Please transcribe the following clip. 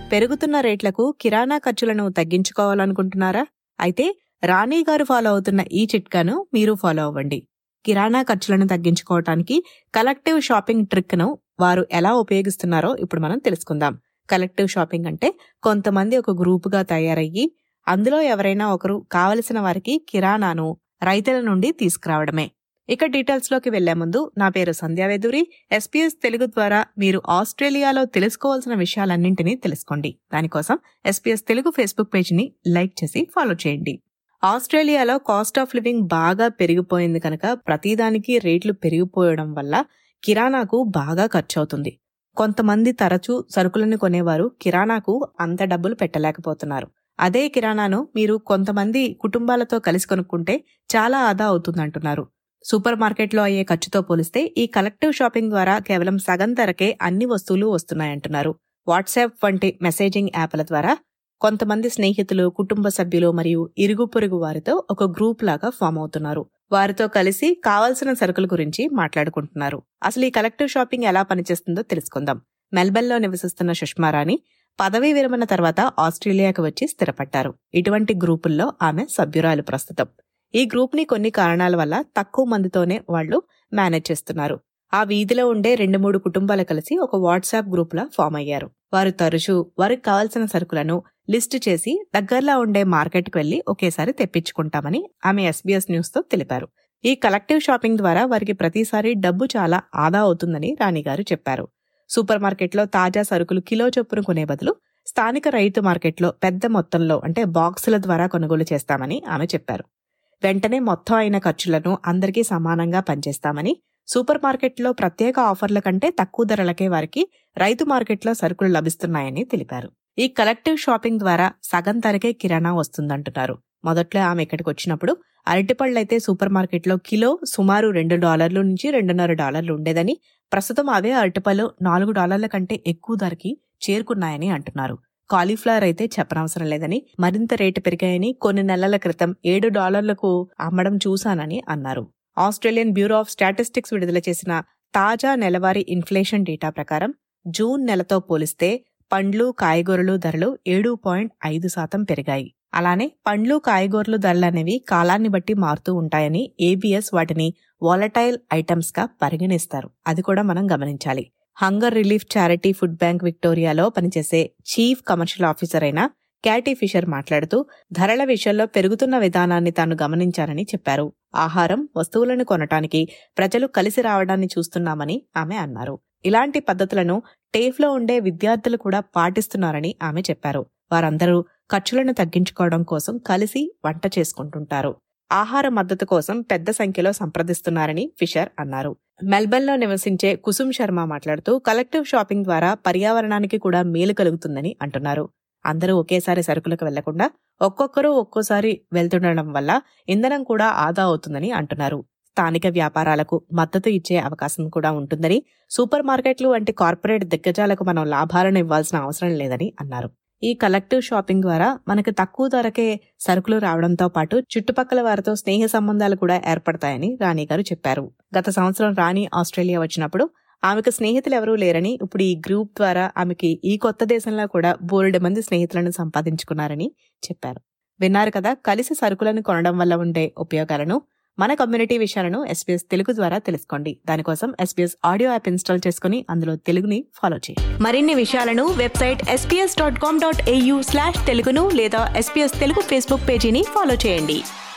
పెరుగుతున్న రేట్లకు కిరాణా ఖర్చులను తగ్గించుకోవాలనుకుంటున్నారా అయితే రాణి గారు ఫాలో అవుతున్న ఈ చిట్కాను మీరు ఫాలో అవ్వండి కిరాణా ఖర్చులను తగ్గించుకోవటానికి కలెక్టివ్ షాపింగ్ ట్రిక్ ను వారు ఎలా ఉపయోగిస్తున్నారో ఇప్పుడు మనం తెలుసుకుందాం కలెక్టివ్ షాపింగ్ అంటే కొంతమంది ఒక గ్రూపుగా తయారయ్యి అందులో ఎవరైనా ఒకరు కావలసిన వారికి కిరాణాను రైతుల నుండి తీసుకురావడమే ఇక డీటెయిల్స్ లోకి వెళ్లే ముందు నా పేరు సంధ్యావేదూరి ఎస్పీఎస్ తెలుగు ద్వారా మీరు ఆస్ట్రేలియాలో తెలుసుకోవాల్సిన విషయాలన్నింటినీ తెలుసుకోండి దానికోసం ఎస్పీఎస్ తెలుగు ఫేస్బుక్ పేజ్ ని లైక్ చేసి ఫాలో చేయండి ఆస్ట్రేలియాలో కాస్ట్ ఆఫ్ లివింగ్ బాగా పెరిగిపోయింది కనుక ప్రతిదానికి రేట్లు పెరిగిపోయడం వల్ల కిరాణాకు బాగా ఖర్చు అవుతుంది కొంతమంది తరచూ సరుకులను కొనేవారు కిరాణాకు అంత డబ్బులు పెట్టలేకపోతున్నారు అదే కిరాణాను మీరు కొంతమంది కుటుంబాలతో కలిసి కొనుక్కుంటే చాలా ఆదా అవుతుందంటున్నారు సూపర్ మార్కెట్లో అయ్యే ఖర్చుతో పోలిస్తే ఈ కలెక్టివ్ షాపింగ్ ద్వారా కేవలం సగం ధరకే అన్ని వస్తువులు వస్తున్నాయంటున్నారు వాట్సాప్ వంటి మెసేజింగ్ యాప్ల ద్వారా కొంతమంది స్నేహితులు కుటుంబ సభ్యులు మరియు ఇరుగు పొరుగు వారితో ఒక గ్రూప్ లాగా ఫామ్ అవుతున్నారు వారితో కలిసి కావాల్సిన సరుకుల గురించి మాట్లాడుకుంటున్నారు అసలు ఈ కలెక్టివ్ షాపింగ్ ఎలా పనిచేస్తుందో తెలుసుకుందాం మెల్బెల్లో నివసిస్తున్న సుష్మారాణి పదవీ విరమణ తర్వాత ఆస్ట్రేలియాకు వచ్చి స్థిరపడ్డారు ఇటువంటి గ్రూపుల్లో ఆమె సభ్యురాలు ప్రస్తుతం ఈ గ్రూప్ ని కొన్ని కారణాల వల్ల తక్కువ మందితోనే వాళ్ళు మేనేజ్ చేస్తున్నారు ఆ వీధిలో ఉండే రెండు మూడు కుటుంబాలు కలిసి ఒక వాట్సాప్ గ్రూప్ లా ఫామ్ అయ్యారు వారు తరచూ వారికి కావాల్సిన సరుకులను లిస్టు చేసి దగ్గరలో ఉండే మార్కెట్కి వెళ్లి ఒకేసారి తెప్పించుకుంటామని ఆమె ఎస్బీఎస్ న్యూస్ తో తెలిపారు ఈ కలెక్టివ్ షాపింగ్ ద్వారా వారికి ప్రతిసారి డబ్బు చాలా ఆదా అవుతుందని రాణిగారు చెప్పారు సూపర్ మార్కెట్లో తాజా సరుకులు కిలో చొప్పున కొనే బదులు స్థానిక రైతు మార్కెట్లో పెద్ద మొత్తంలో అంటే బాక్సుల ద్వారా కొనుగోలు చేస్తామని ఆమె చెప్పారు వెంటనే మొత్తం అయిన ఖర్చులను అందరికీ సమానంగా పనిచేస్తామని సూపర్ మార్కెట్లో ప్రత్యేక ఆఫర్ల కంటే తక్కువ ధరలకే వారికి రైతు మార్కెట్లో సరుకులు లభిస్తున్నాయని తెలిపారు ఈ కలెక్టివ్ షాపింగ్ ద్వారా సగం ధరకే కిరాణా వస్తుందంటున్నారు మొదట్లో ఆమె ఇక్కడికి వచ్చినప్పుడు అరటిపళ్ళైతే సూపర్ మార్కెట్లో కిలో సుమారు రెండు డాలర్ల నుంచి రెండున్నర డాలర్లు ఉండేదని ప్రస్తుతం అవే అరటిపళ్ళు నాలుగు డాలర్ల కంటే ఎక్కువ ధరకి చేరుకున్నాయని అంటున్నారు కాలీఫ్లవర్ అయితే చెప్పనవసరం లేదని మరింత రేటు పెరిగాయని కొన్ని నెలల క్రితం ఏడు డాలర్లకు అమ్మడం చూశానని అన్నారు ఆస్ట్రేలియన్ బ్యూరో ఆఫ్ స్టాటిస్టిక్స్ విడుదల చేసిన తాజా నెలవారీ ఇన్ఫ్లేషన్ డేటా ప్రకారం జూన్ నెలతో పోలిస్తే పండ్లు కాయగూరలు ధరలు ఏడు పాయింట్ ఐదు శాతం పెరిగాయి అలానే పండ్లు కాయగూరలు ధరలు అనేవి కాలాన్ని బట్టి మారుతూ ఉంటాయని ఏబిఎస్ వాటిని వాలటైల్ ఐటమ్స్ గా పరిగణిస్తారు అది కూడా మనం గమనించాలి hunger relief charity food bank విక్టోరియాలో పనిచేసే చీఫ్ కమర్షియల్ ఆఫీసర్ అయిన క్యాటీ ఫిషర్ మాట్లాడుతూ ధరల విషయంలో పెరుగుతున్న విధానాన్ని తాను గమనించారని చెప్పారు ఆహారం వస్తువులను కొనటానికి ప్రజలు కలిసి రావడాన్ని చూస్తున్నామని ఆమె అన్నారు ఇలాంటి పద్ధతులను టేఫ్లో ఉండే విద్యార్థులు కూడా పాటిస్తున్నారని ఆమె చెప్పారు వారందరూ ఖర్చులను తగ్గించుకోవడం కోసం కలిసి వంట చేసుకుంటుంటారు ఆహార మద్దతు కోసం పెద్ద సంఖ్యలో సంప్రదిస్తున్నారని ఫిషర్ అన్నారు మెల్బర్న్లో నివసించే కుసుమ్ శర్మ మాట్లాడుతూ కలెక్టివ్ షాపింగ్ ద్వారా పర్యావరణానికి కూడా మేలు కలుగుతుందని అంటున్నారు అందరూ ఒకేసారి సరుకులకు వెళ్లకుండా ఒక్కొక్కరు ఒక్కోసారి వెళ్తుండడం వల్ల ఇంధనం కూడా ఆదా అవుతుందని అంటున్నారు స్థానిక వ్యాపారాలకు మద్దతు ఇచ్చే అవకాశం కూడా ఉంటుందని సూపర్ మార్కెట్లు వంటి కార్పొరేట్ దిగ్గజాలకు మనం లాభాలను ఇవ్వాల్సిన అవసరం లేదని అన్నారు ఈ కలెక్టివ్ షాపింగ్ ద్వారా మనకు తక్కువ ధరకే సరుకులు రావడంతో పాటు చుట్టుపక్కల వారితో స్నేహ సంబంధాలు కూడా ఏర్పడతాయని రాణి గారు చెప్పారు గత సంవత్సరం రాణి ఆస్ట్రేలియా వచ్చినప్పుడు ఆమెకు స్నేహితులు ఎవరూ లేరని ఇప్పుడు ఈ గ్రూప్ ద్వారా ఆమెకి ఈ కొత్త దేశంలో కూడా బోలెడు మంది స్నేహితులను సంపాదించుకున్నారని చెప్పారు విన్నారు కదా కలిసి సరుకులను కొనడం వల్ల ఉండే ఉపయోగాలను మన కమ్యూనిటీ విషయాలను ఎస్పీఎస్ తెలుగు ద్వారా తెలుసుకోండి దానికోసం ఎస్పీఎస్ ఆడియో యాప్ ఇన్స్టాల్ చేసుకుని అందులో తెలుగుని ఫాలో చేయండి మరిన్ని విషయాలను website SBS dot com dot AU slash తెలుగును లేదా ఎస్పీఎస్ తెలుగు ఫేస్బుక్ పేజీని ఫాలో చేయండి